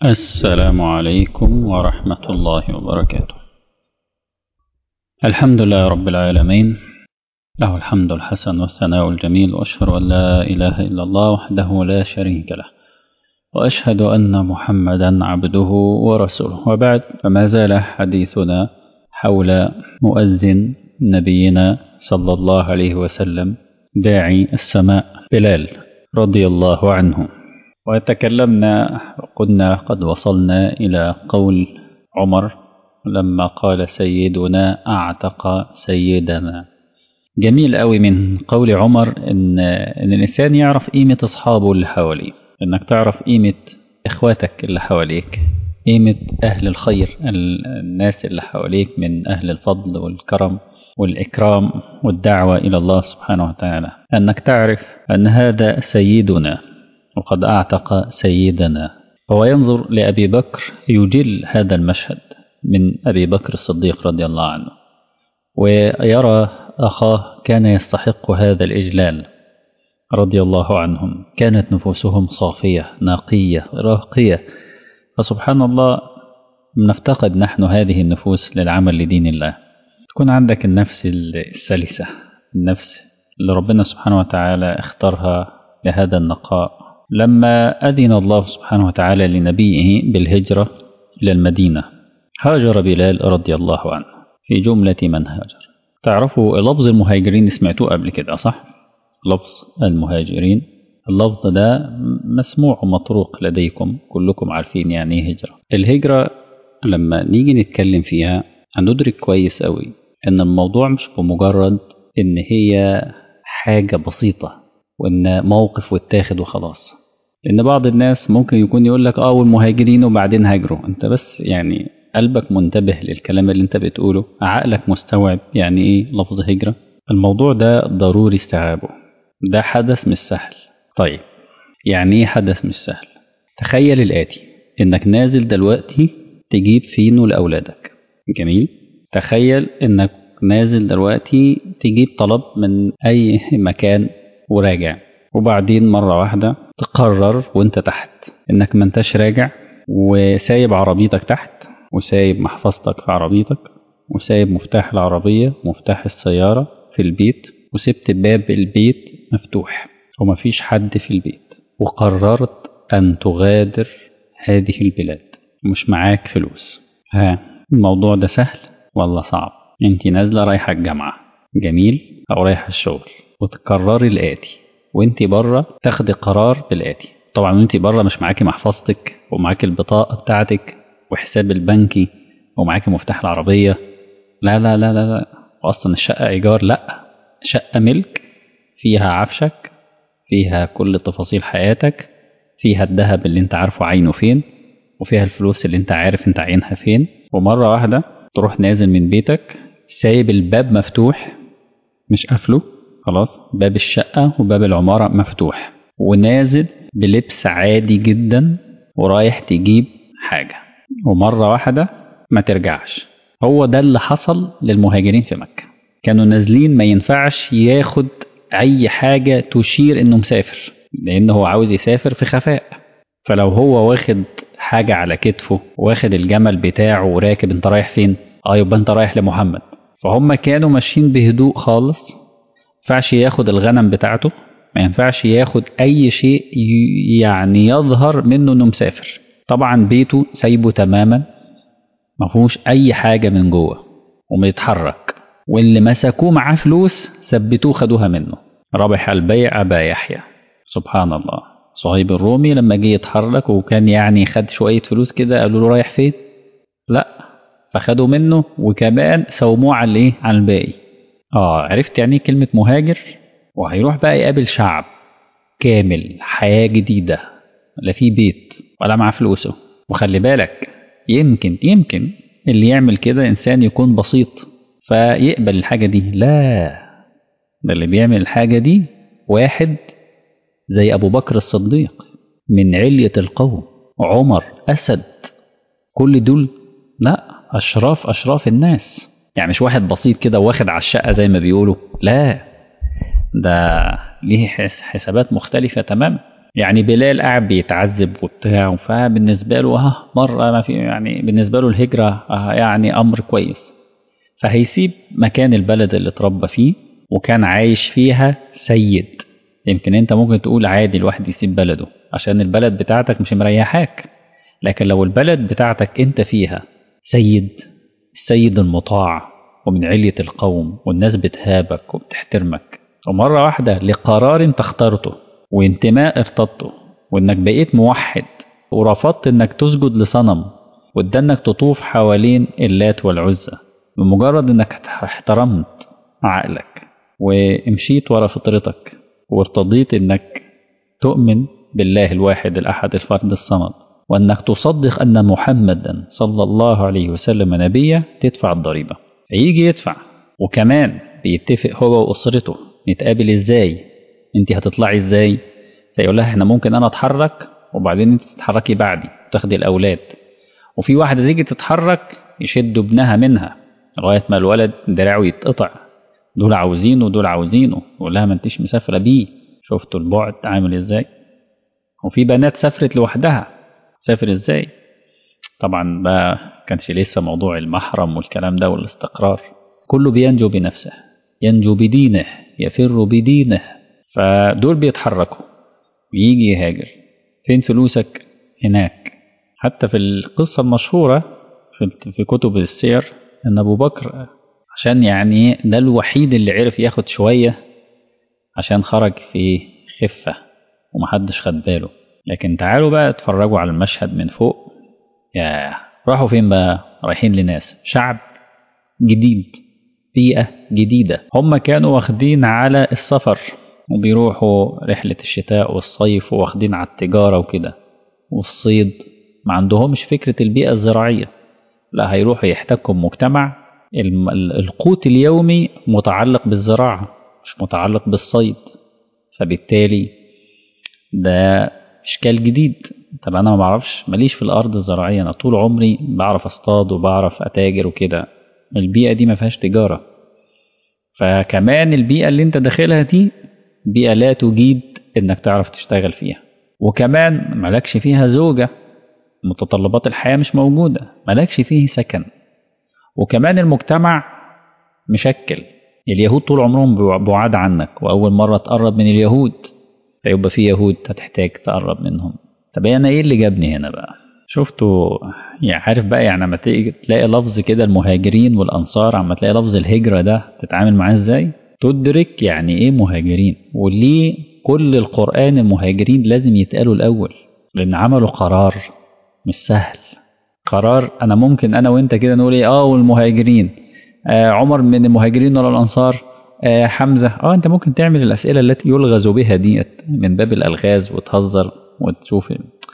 السلام عليكم ورحمة الله وبركاته الحمد لله رب العالمين له الحمد الحسن والثناء الجميل وأشهد أن لا إله إلا الله وحده لا شريك له وأشهد أن محمدا عبده ورسوله وبعد فما زال حديثنا حول مؤذن نبينا صلى الله عليه وسلم داعي السماء بلال رضي الله عنه وتكلمنا قلنا قد وصلنا إلى قول عمر لما قال سيدنا أعتق سيدنا جميل قوي من قول عمر إن, إن الإنسان يعرف قيمة أصحابه اللي حواليه إنك تعرف قيمة إخواتك اللي حواليك قيمة أهل الخير الناس اللي حواليك من أهل الفضل والكرم والإكرام والدعوة إلى الله سبحانه وتعالى أنك تعرف أن هذا سيدنا وقد أعتق سيدنا فهو ينظر لأبي بكر يجل هذا المشهد من أبي بكر الصديق رضي الله عنه ويرى أخاه كان يستحق هذا الإجلال رضي الله عنهم كانت نفوسهم صافية نقية راقية فسبحان الله نفتقد نحن هذه النفوس للعمل لدين الله تكون عندك النفس السلسة النفس اللي ربنا سبحانه وتعالى اختارها لهذا النقاء لما أذن الله سبحانه وتعالى لنبيه بالهجرة إلى المدينة هاجر بلال رضي الله عنه في جملة من هاجر تعرفوا لفظ المهاجرين سمعتوه قبل كده صح؟ لفظ المهاجرين اللفظ ده مسموع ومطروق لديكم كلكم عارفين يعني ايه هجرة الهجرة لما نيجي نتكلم فيها هندرك كويس قوي ان الموضوع مش بمجرد ان هي حاجة بسيطة وان موقف واتاخد وخلاص لان بعض الناس ممكن يكون يقول لك اه والمهاجرين وبعدين هاجروا انت بس يعني قلبك منتبه للكلام اللي انت بتقوله عقلك مستوعب يعني ايه لفظ هجرة الموضوع ده ضروري استيعابه ده حدث مش سهل طيب يعني ايه حدث مش سهل تخيل الآتي انك نازل دلوقتي تجيب فينو لأولادك جميل تخيل انك نازل دلوقتي تجيب طلب من اي مكان وراجع وبعدين مرة واحدة تقرر وانت تحت انك ما انتش راجع وسايب عربيتك تحت وسايب محفظتك في عربيتك وسايب مفتاح العربية مفتاح السيارة في البيت وسبت باب البيت مفتوح ومفيش حد في البيت وقررت أن تغادر هذه البلاد مش معاك فلوس ها الموضوع ده سهل ولا صعب انت نازلة رايحة الجامعة جميل أو رايحة الشغل وتقرري الآتي وانت بره تاخدي قرار بالآتي طبعا وانت بره مش معاكي محفظتك ومعاكي البطاقة بتاعتك وحساب البنكي ومعاكي مفتاح العربية لا لا لا لا, لا. وأصلا الشقة إيجار لا شقة ملك فيها عفشك فيها كل تفاصيل حياتك فيها الذهب اللي انت عارفه عينه فين وفيها الفلوس اللي انت عارف انت عينها فين ومرة واحدة تروح نازل من بيتك سايب الباب مفتوح مش قافله خلاص باب الشقة وباب العمارة مفتوح ونازل بلبس عادي جدا ورايح تجيب حاجة ومرة واحدة ما ترجعش هو ده اللي حصل للمهاجرين في مكة كانوا نازلين ما ينفعش ياخد أي حاجة تشير إنه مسافر لأن هو عاوز يسافر في خفاء فلو هو واخد حاجة على كتفه واخد الجمل بتاعه وراكب انت رايح فين اه يبقى انت رايح لمحمد فهم كانوا ماشيين بهدوء خالص ينفعش ياخد الغنم بتاعته ما ينفعش ياخد اي شيء يعني يظهر منه انه مسافر طبعا بيته سايبه تماما ما فيهوش اي حاجة من جوه وميتحرك واللي مسكوه معاه فلوس ثبتوه خدوها منه ربح البيع أبا يحيى سبحان الله صهيب الرومي لما جه يتحرك وكان يعني خد شوية فلوس كده قالوا له رايح فين لا فخدوا منه وكمان سوموه على الايه على الباقي اه عرفت يعني كلمة مهاجر وهيروح بقى يقابل شعب كامل حياة جديدة لا في بيت ولا معاه فلوسه وخلي بالك يمكن يمكن اللي يعمل كده إنسان يكون بسيط فيقبل الحاجة دي لا ده اللي بيعمل الحاجة دي واحد زي أبو بكر الصديق من علية القوم عمر أسد كل دول لا أشراف أشراف الناس يعني مش واحد بسيط كده واخد على الشقة زي ما بيقولوا لا ده ليه حسابات مختلفة تماما يعني بلال قاعد بيتعذب وبتاع فبالنسبة له ها مرة ما في يعني بالنسبة له الهجرة آه يعني أمر كويس فهيسيب مكان البلد اللي اتربى فيه وكان عايش فيها سيد يمكن انت ممكن تقول عادي الواحد يسيب بلده عشان البلد بتاعتك مش مريحاك لكن لو البلد بتاعتك انت فيها سيد السيد المطاع ومن علية القوم والناس بتهابك وبتحترمك ومرة واحدة لقرار انت اخترته وانتماء ارتضته وانك بقيت موحد ورفضت انك تسجد لصنم وده انك تطوف حوالين اللات والعزى بمجرد انك احترمت عقلك ومشيت ورا فطرتك وارتضيت انك تؤمن بالله الواحد الاحد الفرد الصمد وانك تصدق ان محمدا صلى الله عليه وسلم نبيه تدفع الضريبه فيجي يدفع وكمان بيتفق هو واسرته نتقابل ازاي انت هتطلعي ازاي فيقول لها احنا ممكن انا اتحرك وبعدين انت تتحركي بعدي تاخدي الاولاد وفي واحده تيجي تتحرك يشدوا ابنها منها لغايه ما الولد دراعه يتقطع دول عاوزينه ودول عاوزينه يقول لها ما انتش مسافره بيه شفتوا البعد عامل ازاي وفي بنات سافرت لوحدها سافر ازاي طبعا ما كانش لسه موضوع المحرم والكلام ده والاستقرار كله بينجو بنفسه ينجو بدينه يفر بدينه فدول بيتحركوا ويجي يهاجر فين فلوسك هناك حتى في القصة المشهورة في كتب السير ان ابو بكر عشان يعني ده الوحيد اللي عرف ياخد شوية عشان خرج في خفة ومحدش خد باله لكن تعالوا بقى اتفرجوا على المشهد من فوق يا راحوا فين بقى رايحين لناس شعب جديد بيئة جديدة هم كانوا واخدين على السفر وبيروحوا رحلة الشتاء والصيف واخدين على التجارة وكده والصيد ما عندهمش فكرة البيئة الزراعية لا هيروحوا يحتكوا بمجتمع القوت اليومي متعلق بالزراعة مش متعلق بالصيد فبالتالي ده إشكال جديد طب أنا ما بعرفش ماليش في الأرض الزراعية أنا طول عمري بعرف أصطاد وبعرف أتاجر وكده البيئة دي ما فيهاش تجارة فكمان البيئة اللي أنت داخلها دي بيئة لا تجيد إنك تعرف تشتغل فيها وكمان مالكش فيها زوجة متطلبات الحياة مش موجودة مالكش فيه سكن وكمان المجتمع مشكل اليهود طول عمرهم بعاد عنك وأول مرة تقرب من اليهود فيبقى في يهود هتحتاج تقرب منهم طب أنا إيه اللي جابني هنا بقى شفتوا يعني عارف بقى يعني لما تلاقي لفظ كده المهاجرين والأنصار عما تلاقي لفظ الهجرة ده تتعامل معاه إزاي تدرك يعني إيه مهاجرين وليه كل القرآن المهاجرين لازم يتقالوا الأول لأن عملوا قرار مش سهل قرار انا ممكن انا وانت كده نقول ايه اه والمهاجرين آه عمر من المهاجرين ولا الانصار آه حمزه اه انت ممكن تعمل الاسئله التي يلغز بها ديت من باب الالغاز وتهزر وتشوف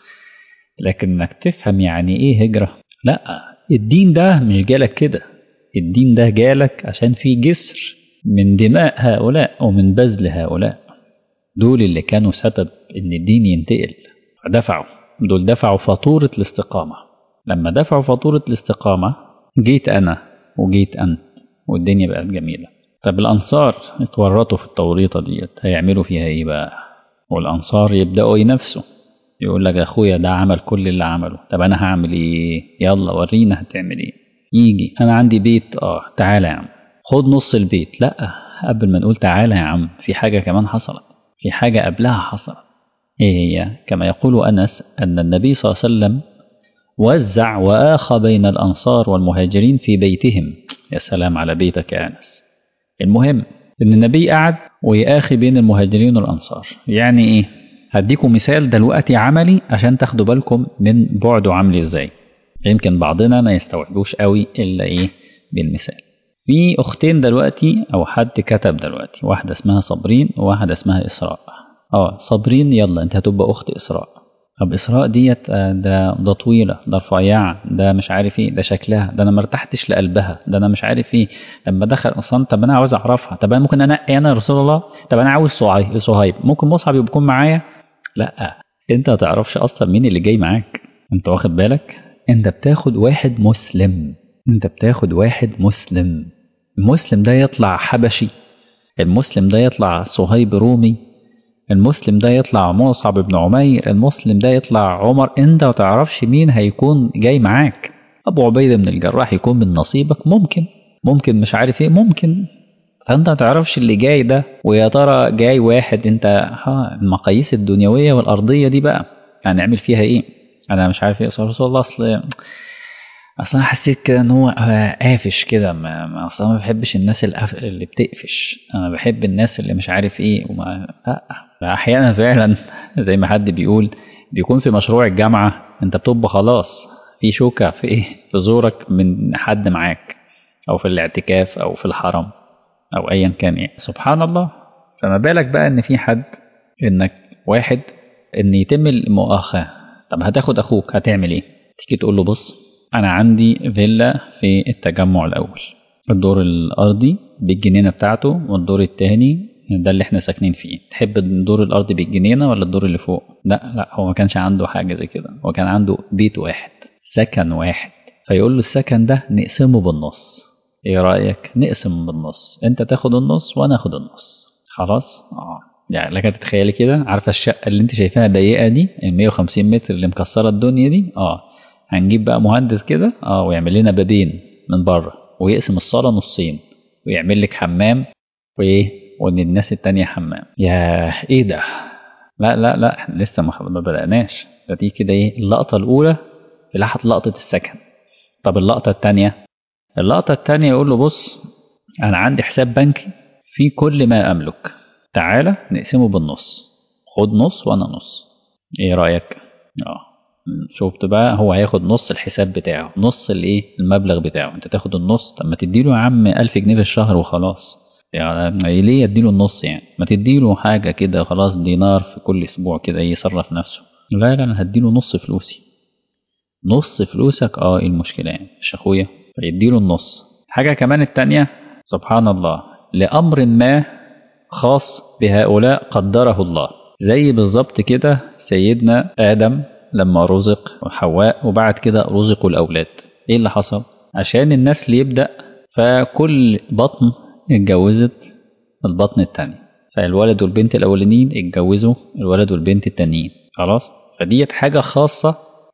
لكن انك تفهم يعني ايه هجره لا الدين ده مش جالك كده الدين ده جالك عشان في جسر من دماء هؤلاء ومن بذل هؤلاء دول اللي كانوا سبب ان الدين ينتقل فدفعوا دول دفعوا فاتورة الاستقامة لما دفعوا فاتورة الاستقامة جيت أنا وجيت أنت والدنيا بقت جميلة طب الأنصار اتورطوا في التوريطة ديت هيعملوا فيها إيه بقى والأنصار يبدأوا ينافسوا يقول لك أخويا ده عمل كل اللي عمله طب أنا هعمل إيه يلا ورينا هتعمل إيه يجي أنا عندي بيت آه تعالى يا عم خد نص البيت لا قبل ما نقول تعالى يا عم في حاجة كمان حصلت في حاجة قبلها حصلت إيه هي كما يقول أنس أن النبي صلى الله عليه وسلم وزع وآخى بين الأنصار والمهاجرين في بيتهم يا سلام على بيتك يا أنس المهم أن النبي قعد ويآخي بين المهاجرين والأنصار يعني إيه هديكم مثال دلوقتي عملي عشان تاخدوا بالكم من بعده عامل إزاي يمكن بعضنا ما يستوعبوش قوي إلا إيه بالمثال في أختين دلوقتي أو حد كتب دلوقتي واحدة اسمها صابرين وواحدة اسمها إسراء اه صابرين يلا انت هتبقى اخت اسراء طب اسراء ديت ده ده طويله ده رفيعه ده مش عارف ايه ده شكلها ده انا ما ارتحتش لقلبها ده انا مش عارف ايه لما دخل اصلا طب انا عاوز اعرفها طب انا ممكن انقي انا يا رسول الله طب انا عاوز صهيب صهيب ممكن مصعب يكون معايا لا انت ما تعرفش اصلا مين اللي جاي معاك انت واخد بالك انت بتاخد واحد مسلم انت بتاخد واحد مسلم المسلم ده يطلع حبشي المسلم ده يطلع صهيب رومي المسلم ده يطلع مصعب بن عمير المسلم ده يطلع عمر انت ما تعرفش مين هيكون جاي معاك ابو عبيده بن الجراح يكون من نصيبك ممكن ممكن مش عارف ايه ممكن فانت ما تعرفش اللي جاي ده ويا ترى جاي واحد انت ها المقاييس الدنيويه والارضيه دي بقى هنعمل فيها ايه انا مش عارف ايه اصل رسول الله اصل اصل انا حسيت كده ان هو قافش كده ما ما اصل انا ما بحبش الناس الأف... اللي بتقفش انا بحب الناس اللي مش عارف ايه وما لا احيانا فعلا زي ما حد بيقول بيكون في مشروع الجامعه انت بتبقى خلاص في شوكه في ايه في زورك من حد معاك او في الاعتكاف او في الحرم او ايا كان ايه سبحان الله فما بالك بقى ان في حد انك واحد ان يتم المؤاخاه طب هتاخد اخوك هتعمل ايه تيجي تقول له بص انا عندي فيلا في التجمع الاول الدور الارضي بالجنينه بتاعته والدور الثاني ده اللي احنا ساكنين فيه تحب الدور الارضي بالجنينه ولا الدور اللي فوق لا لا هو ما كانش عنده حاجه زي كده هو كان عنده بيت واحد سكن واحد فيقول له السكن ده نقسمه بالنص ايه رايك نقسم بالنص انت تاخد النص وانا اخد النص خلاص اه يعني لك تتخيلي كده عارفه الشقه اللي انت شايفاها ضيقه دي ال 150 متر اللي مكسره الدنيا دي اه هنجيب بقى مهندس كده اه ويعمل لنا بابين من بره ويقسم الصاله نصين ويعمل لك حمام وايه وان الناس التانية حمام يا ايه ده لا لا لا احنا لسه ما بدأناش ده دي كده ايه اللقطة الأولى في لحظة لقطة السكن طب اللقطة التانية اللقطة التانية يقول له بص أنا عندي حساب بنكي في كل ما أملك تعالى نقسمه بالنص خد نص وأنا نص إيه رأيك؟ اه شفت بقى هو هياخد نص الحساب بتاعه نص الايه المبلغ بتاعه انت تاخد النص طب ما تديله يا عم 1000 جنيه في الشهر وخلاص يعني ليه اديله النص يعني ما تديله حاجة كده خلاص دينار في كل اسبوع كده يصرف نفسه لا لا انا هديله نص فلوسي نص فلوسك اه ايه المشكلة يعني مش اخويا فيديله النص حاجة كمان التانية سبحان الله لأمر ما خاص بهؤلاء قدره الله زي بالظبط كده سيدنا آدم لما رزق وحواء وبعد كده رزقوا الأولاد ايه اللي حصل عشان النسل يبدأ فكل بطن اتجوزت البطن التاني فالولد والبنت الأولانيين اتجوزوا الولد والبنت التانيين خلاص فديت حاجة خاصة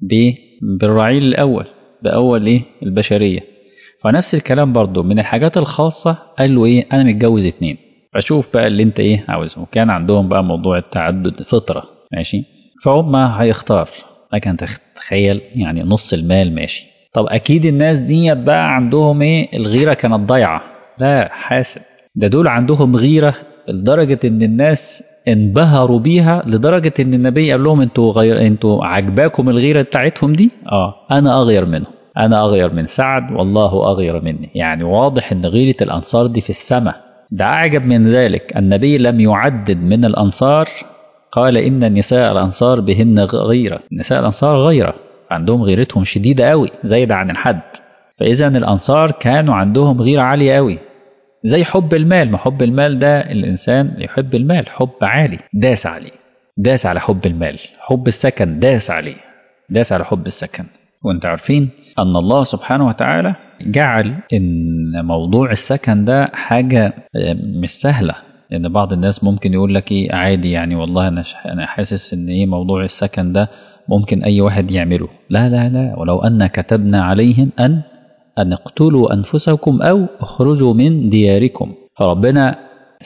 بالرعيل الأول بأول إيه البشرية فنفس الكلام برضو من الحاجات الخاصة قال له إيه أنا متجوز اتنين فشوف بقى اللي أنت إيه عاوزه وكان عندهم بقى موضوع التعدد فطرة ماشي فهم هيختار لكن تخيل يعني نص المال ماشي طب أكيد الناس دي بقى عندهم إيه الغيرة كانت ضايعة لا حاسب ده دول عندهم غيرة لدرجة إن الناس انبهروا بيها لدرجة إن النبي قال لهم أنتوا غير أنتوا عجباكم الغيرة بتاعتهم دي؟ آه أنا أغير منهم أنا أغير من سعد والله أغير مني يعني واضح إن غيرة الأنصار دي في السماء ده أعجب من ذلك النبي لم يعدد من الأنصار قال إن نساء الأنصار بهن غيرة نساء الأنصار غيرة عندهم غيرتهم شديدة قوي زايدة عن الحد فإذا الأنصار كانوا عندهم غيرة عالية قوي زي حب المال ما حب المال ده الإنسان يحب المال حب عالي داس عليه داس على حب المال حب السكن داس عليه داس على حب السكن وانت عارفين أن الله سبحانه وتعالى جعل إن موضوع السكن ده حاجة مش سهلة لأن بعض الناس ممكن يقول لك إيه عادي يعني والله أنا أنا حاسس إن إيه موضوع السكن ده ممكن أي واحد يعمله لا لا لا ولو أن كتبنا عليهم أن أن اقتلوا أنفسكم أو اخرجوا من دياركم فربنا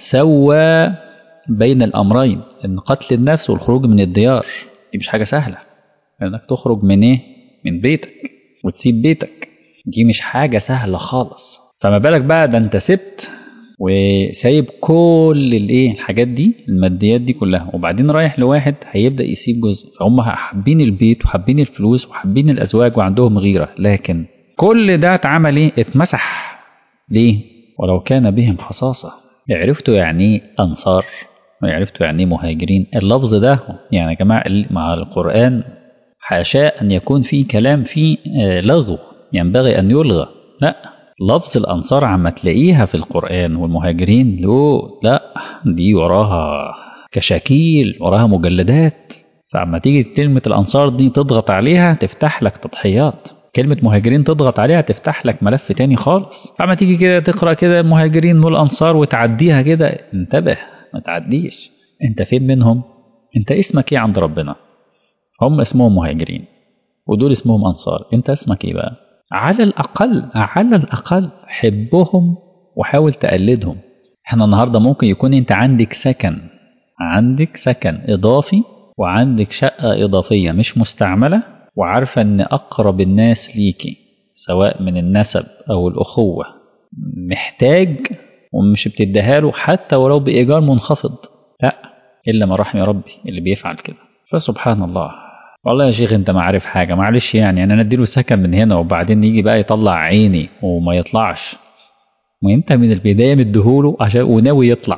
سوى بين الأمرين إن قتل النفس والخروج من الديار دي مش حاجة سهلة إنك تخرج من إيه؟ من بيتك وتسيب بيتك دي مش حاجة سهلة خالص فما بالك بقى ده أنت سبت وسايب كل الايه الحاجات دي الماديات دي كلها وبعدين رايح لواحد هيبدا يسيب جزء فهم حابين البيت وحابين الفلوس وحابين الازواج وعندهم غيره لكن كل ده اتعمل ايه اتمسح ليه ولو كان بهم خصاصه عرفتوا يعني ايه انصار وعرفتوا يعني ايه مهاجرين اللفظ ده يعني يا جماعه مع القران حاشاء ان يكون فيه كلام فيه لغو ينبغي ان يلغى لا لفظ الأنصار عما تلاقيها في القرآن والمهاجرين له لا دي وراها كشاكيل وراها مجلدات فعما تيجي كلمة الأنصار دي تضغط عليها تفتح لك تضحيات كلمة مهاجرين تضغط عليها تفتح لك ملف تاني خالص فعما تيجي كده تقرأ كده المهاجرين والأنصار وتعديها كده انتبه ما تعديش انت فين منهم انت اسمك ايه عند ربنا هم اسمهم مهاجرين ودول اسمهم انصار انت اسمك ايه بقى على الاقل على الاقل حبهم وحاول تقلدهم احنا النهارده ممكن يكون انت عندك سكن عندك سكن اضافي وعندك شقه اضافيه مش مستعمله وعارفه ان اقرب الناس ليكي سواء من النسب او الاخوه محتاج ومش بتديها له حتى ولو بايجار منخفض لا الا ما رحم ربي اللي بيفعل كده فسبحان الله والله يا شيخ انت ما عارف حاجه معلش يعني انا نديله سكن من هنا وبعدين يجي بقى يطلع عيني وما يطلعش وانت من البدايه مديهوله عشان وناوي يطلع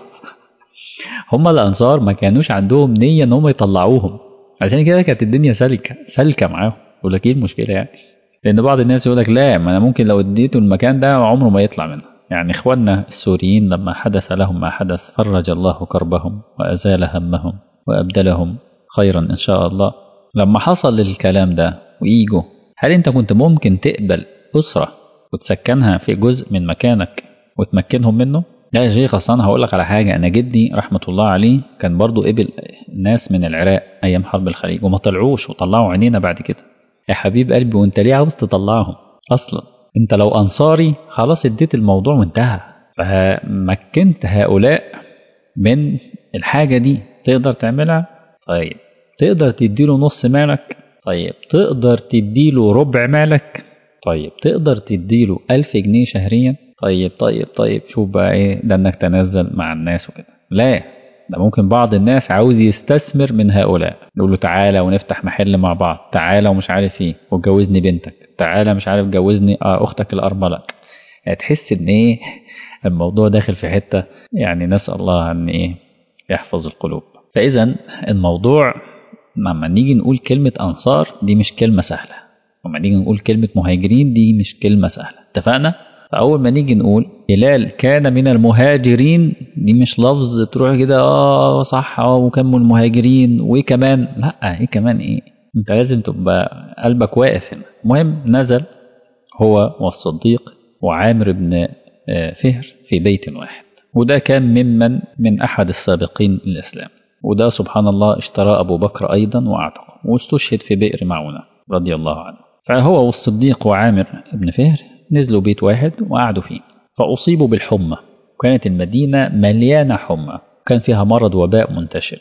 هم الانصار ما كانوش عندهم نيه ان هم يطلعوهم عشان كده كانت الدنيا سالكه سالكه معاهم يقول لك ايه المشكله يعني لان بعض الناس يقول لك لا ما انا ممكن لو اديته المكان ده عمره ما يطلع منه يعني اخواننا السوريين لما حدث لهم ما حدث فرج الله كربهم وازال همهم وابدلهم خيرا ان شاء الله لما حصل الكلام ده ويجوا هل انت كنت ممكن تقبل اسره وتسكنها في جزء من مكانك وتمكنهم منه لا يا شيخ اصل انا هقول لك على حاجه انا جدي رحمه الله عليه كان برضو قبل ناس من العراق ايام حرب الخليج وما طلعوش وطلعوا عينينا بعد كده يا حبيب قلبي وانت ليه عاوز تطلعهم اصلا انت لو انصاري خلاص اديت الموضوع وانتهى فمكنت هؤلاء من الحاجه دي تقدر تعملها طيب تقدر تديله نص مالك طيب تقدر تديله ربع مالك طيب تقدر تديله ألف جنيه شهريا طيب طيب طيب شوف بقى ايه ده انك تنزل مع الناس وكده لا ده ممكن بعض الناس عاوز يستثمر من هؤلاء يقول له تعالى ونفتح محل مع بعض تعالى ومش عارف ايه وتجوزني بنتك تعالى مش عارف جوزني اه اختك الارمله يعني تحس ان ايه الموضوع داخل في حته يعني نسال الله ان ايه يحفظ القلوب فاذا الموضوع لما نيجي نقول كلمه انصار دي مش كلمه سهله لما نيجي نقول كلمه مهاجرين دي مش كلمه سهله اتفقنا فأول ما نيجي نقول هلال كان من المهاجرين دي مش لفظ تروح كده اه صح اه وكان من المهاجرين وايه كمان لا ايه كمان ايه انت لازم تبقى قلبك واقف هنا المهم نزل هو والصديق وعامر بن فهر في بيت واحد وده كان ممن من أحد السابقين للإسلام وده سبحان الله اشترى أبو بكر أيضا وأعتقه واستشهد في بئر معونة رضي الله عنه فهو والصديق وعامر بن فهر نزلوا بيت واحد وقعدوا فيه فأصيبوا بالحمى كانت المدينة مليانة حمى كان فيها مرض وباء منتشر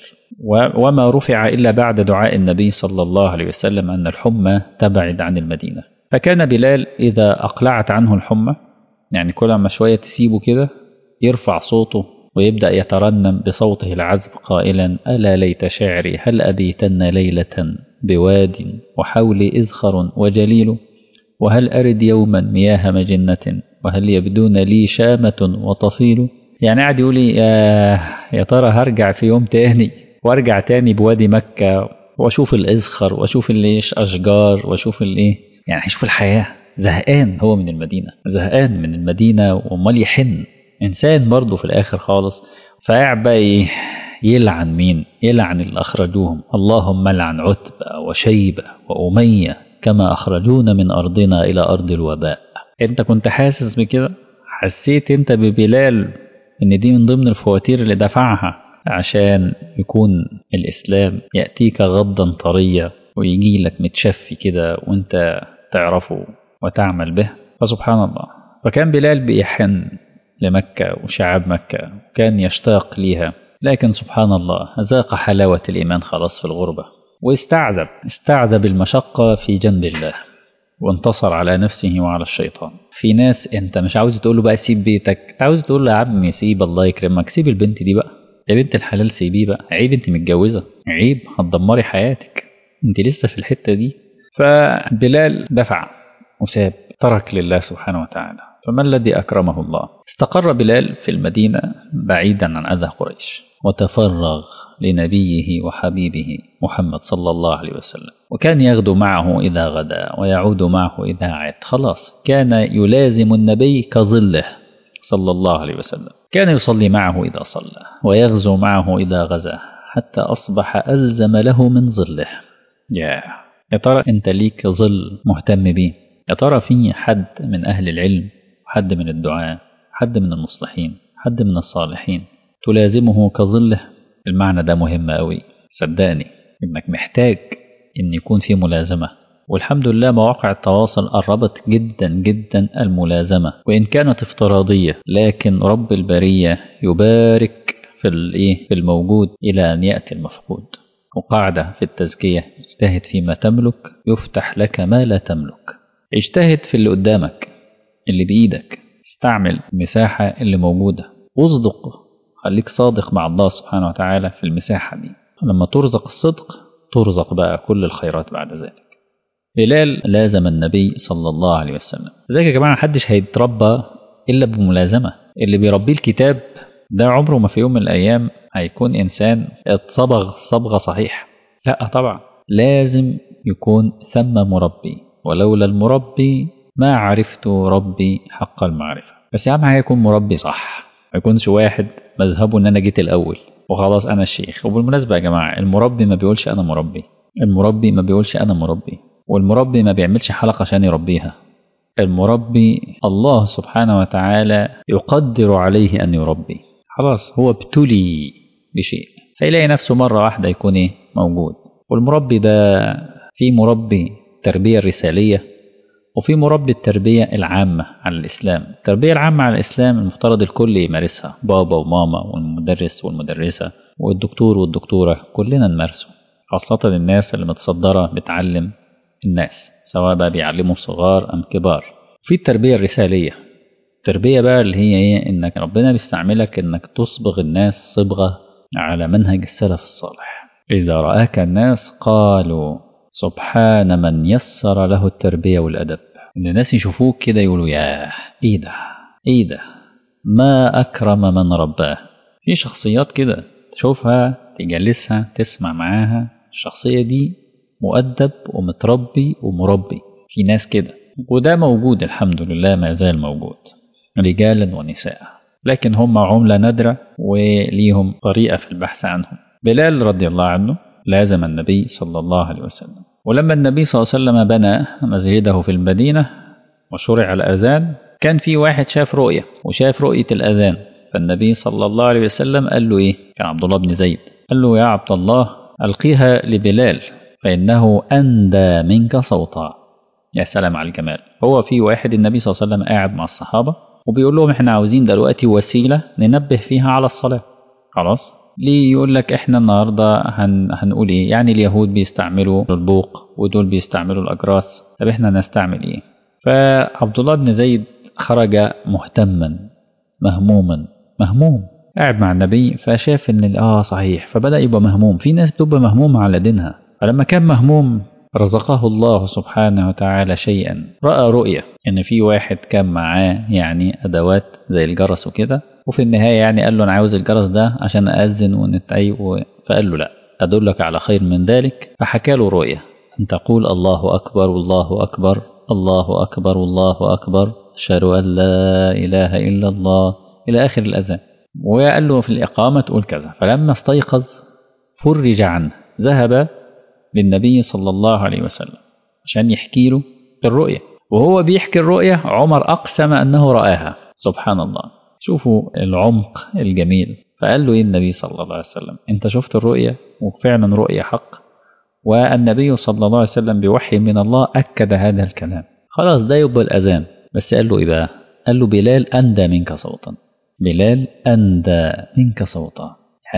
وما رفع إلا بعد دعاء النبي صلى الله عليه وسلم أن الحمى تبعد عن المدينة فكان بلال إذا أقلعت عنه الحمى يعني كل ما شوية تسيبه كده يرفع صوته ويبدأ يترنم بصوته العذب قائلا ألا ليت شعري هل أبيتن ليلة بواد وحولي إذخر وجليل وهل أرد يوما مياه مجنة وهل يبدون لي شامة وطفيل يعني قاعد يقول لي يا, يا ترى هرجع في يوم تاني وارجع تاني بوادي مكة واشوف الإزخر واشوف الليش أشجار واشوف الايه يعني هشوف الحياة زهقان هو من المدينة زهقان من المدينة وامال يحن إنسان برضه في الآخر خالص فقاعد بقى يلعن مين يلعن اللي أخرجوهم اللهم لعن عتبة وشيبة وأمية كما أخرجونا من أرضنا إلى أرض الوباء أنت كنت حاسس بكده حسيت أنت ببلال إن دي من ضمن الفواتير اللي دفعها عشان يكون الإسلام يأتيك غضا طريا ويجي لك متشفي كده وانت تعرفه وتعمل به فسبحان الله فكان بلال بيحن لمكة وشعب مكة كان يشتاق ليها لكن سبحان الله ذاق حلاوة الإيمان خلاص في الغربة واستعذب استعذب المشقة في جنب الله وانتصر على نفسه وعلى الشيطان في ناس انت مش عاوز تقول له بقى سيب بيتك عاوز تقول له يا عم سيب الله يكرمك سيب البنت دي بقى يا بنت الحلال سيبيه بقى عيب انت متجوزة عيب هتدمري حياتك انت لسه في الحتة دي فبلال دفع وساب ترك لله سبحانه وتعالى فما الذي أكرمه الله استقر بلال في المدينة بعيدا عن أذى قريش وتفرغ لنبيه وحبيبه محمد صلى الله عليه وسلم وكان يغدو معه إذا غدا ويعود معه إذا عاد خلاص كان يلازم النبي كظله صلى الله عليه وسلم كان يصلي معه إذا صلى ويغزو معه إذا غزا حتى أصبح ألزم له من ظله يا يا ترى أنت ليك ظل مهتم بيه يا ترى في حد من أهل العلم حد من الدعاء حد من المصلحين حد من الصالحين تلازمه كظله المعنى ده مهم قوي صدقني انك محتاج ان يكون في ملازمة والحمد لله مواقع التواصل قربت جدا جدا الملازمة وإن كانت افتراضية لكن رب البرية يبارك في الايه في الموجود إلى أن يأتي المفقود وقاعدة في التزكية اجتهد فيما تملك يفتح لك ما لا تملك اجتهد في اللي قدامك اللي بإيدك استعمل المساحة اللي موجودة واصدق خليك صادق مع الله سبحانه وتعالى في المساحة دي لما ترزق الصدق ترزق بقى كل الخيرات بعد ذلك بلال لازم النبي صلى الله عليه وسلم لذلك يا جماعة محدش هيتربى إلا بملازمة اللي بيربيه الكتاب ده عمره ما في يوم من الأيام هيكون إنسان اتصبغ صبغة صحيح لا طبعا لازم يكون ثم مربي ولولا المربي ما عرفت ربي حق المعرفة بس أهم حاجة يكون مربي صح ما يكونش واحد مذهبه إن أنا جيت الأول وخلاص أنا الشيخ وبالمناسبة يا جماعة المربي ما بيقولش أنا مربي المربي ما بيقولش أنا مربي والمربي ما بيعملش حلقة عشان يربيها المربي الله سبحانه وتعالى يقدر عليه أن يربي خلاص هو ابتلي بشيء فيلاقي نفسه مرة واحدة يكون إيه موجود والمربي ده في مربي التربية الرسالية وفي مربي التربية العامة على الإسلام التربية العامة على الإسلام المفترض الكل يمارسها بابا وماما والمدرس والمدرسة والدكتور والدكتورة كلنا نمارسه خاصة الناس اللي متصدرة بتعلم الناس سواء بقى بيعلموا صغار أم كبار في التربية الرسالية التربية بقى اللي هي إيه إنك ربنا بيستعملك إنك تصبغ الناس صبغة على منهج السلف الصالح إذا رآك الناس قالوا سبحان من يسر له التربية والأدب إن الناس يشوفوك كده يقولوا ياه إيه ده إيه ده ما أكرم من رباه في شخصيات كده تشوفها تجلسها تسمع معاها الشخصية دي مؤدب ومتربي ومربي في ناس كده وده موجود الحمد لله ما زال موجود رجالا ونساء لكن هم عملة نادرة وليهم طريقة في البحث عنهم بلال رضي الله عنه لازم النبي صلى الله عليه وسلم ولما النبي صلى الله عليه وسلم بنى مسجده في المدينة وشرع الأذان كان في واحد شاف رؤية وشاف رؤية الأذان فالنبي صلى الله عليه وسلم قال له إيه كان عبد الله بن زيد قال له يا عبد الله ألقيها لبلال فإنه أندى منك صوتا يا سلام على الجمال هو في واحد النبي صلى الله عليه وسلم قاعد مع الصحابة وبيقول لهم احنا عاوزين دلوقتي وسيلة ننبه فيها على الصلاة خلاص ليه يقول لك احنا النهاردة هن هنقول ايه يعني اليهود بيستعملوا البوق ودول بيستعملوا الأجراس طب احنا نستعمل ايه فعبد الله بن زيد خرج مهتما مهموما مهموم قاعد مع النبي فشاف ان اه صحيح فبدأ يبقى مهموم في ناس بتبقى مهمومة على دينها فلما كان مهموم رزقه الله سبحانه وتعالى شيئا رأى رؤية إن في واحد كان معاه يعني أدوات زي الجرس وكده وفي النهاية يعني قال له أنا عاوز الجرس ده عشان أذن ونتأي فقال له لا أدلك على خير من ذلك فحكى له رؤية أن تقول الله أكبر الله أكبر الله أكبر الله أكبر أشهد أن لا إله إلا الله إلى آخر الأذان وقال له في الإقامة تقول كذا فلما استيقظ فرج عنه ذهب للنبي صلى الله عليه وسلم عشان يحكي له الرؤية وهو بيحكي الرؤية عمر أقسم أنه رآها سبحان الله شوفوا العمق الجميل فقال له إيه النبي صلى الله عليه وسلم أنت شفت الرؤية وفعلا رؤية حق والنبي صلى الله عليه وسلم بوحي من الله أكد هذا الكلام خلاص ده يبقى الأذان بس قال له إيه بقى قال له بلال أندى منك صوتا بلال أندى منك صوتا